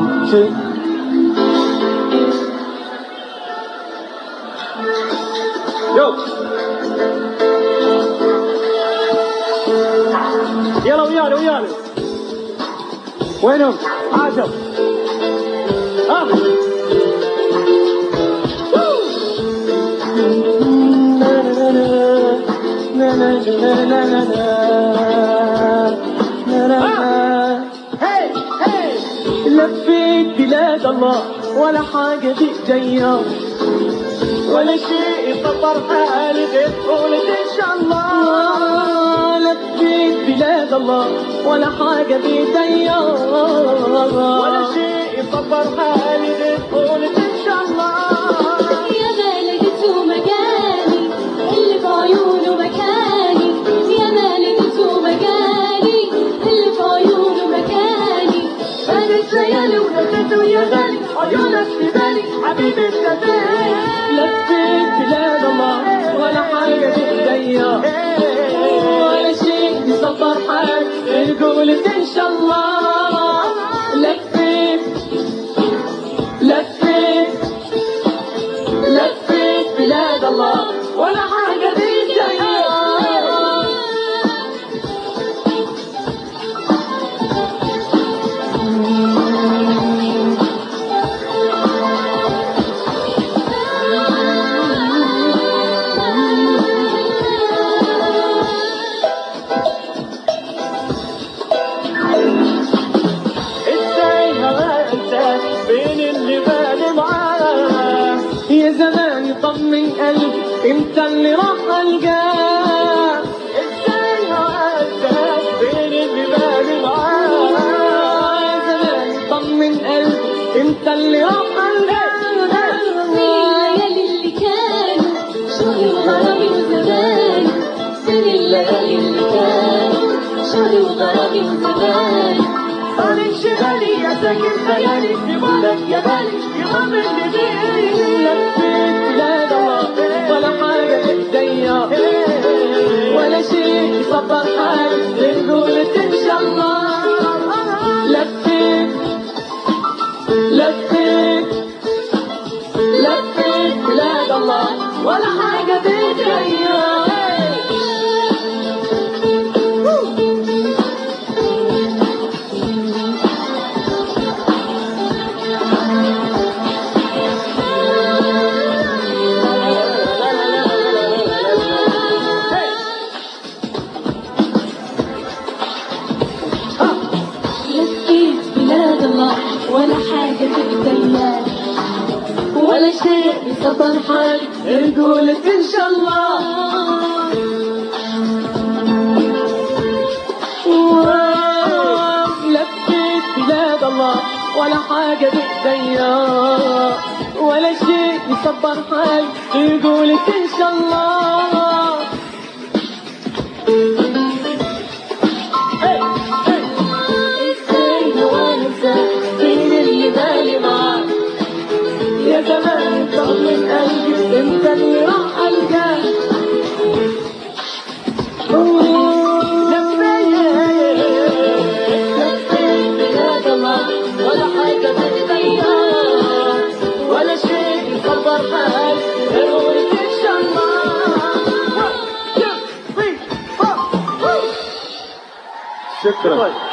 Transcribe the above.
one, two. Yo. يلا ويانا ويانا وينهم؟ عاشر ها لفيت بلاد الله ولا حاجة بإيديا ولا شيء يفطر حالي غير قولك ان شاء الله لفيت بلاد الله ولا حاجة بيديا ولا شيء يفطر حالي غير قولك ان شاء الله يا ما لقيته مكاني اللي في عيونه مكاني يا ما لقيته مكاني اللي في عيونه مكاني انا الليالي ونسيته يا غالي عيونك في بالي حبيبي انت لفيت بلاد الله ولا حاجة بإيديا ولا شيء يصبر حال قولت إن شاء الله لفيت لفيت لفيت بلاد الله ولا حاجة بإيديا ازاي هوا انساك بين اللي بالي معاه يا زمان يطمن قلبي انت اللي راح القاه ازاي هوا انساك بين اللي بالي معاه يا زمان يطمن قلبي انت اللي راح القاه الليالي اللي كانوا شوقي وغرامي وزماني سن الليالي اللي كانوا شوقي وغرامي وزماني صار انشغالي يا ساكن خيالي في بالك يا بالي يغمر لي بيه لفيت بلاد الله ولا حاجة بإيديا ولا شيء يصبر حالي قولت إن شاء الله لفيت لفيت لفيت بلاد الله ولا حاجة بإيديا لفيت بلاد الله ولا حاجة تبدلها ولا شيء يصبر حالي قولت ان شاء الله لفيت بلاد الله ولا حاجة بإيديا ولا شيء يصبر حالي قولت ان شاء الله ازاي وانسى بين اللي بالي معاك يا زمان طمن قلبي انت اللي راح القاك لفيت بلاد الله ولا حاجة بإيديا ولا شيء يصبر حال قولت إن شاء الله شكرا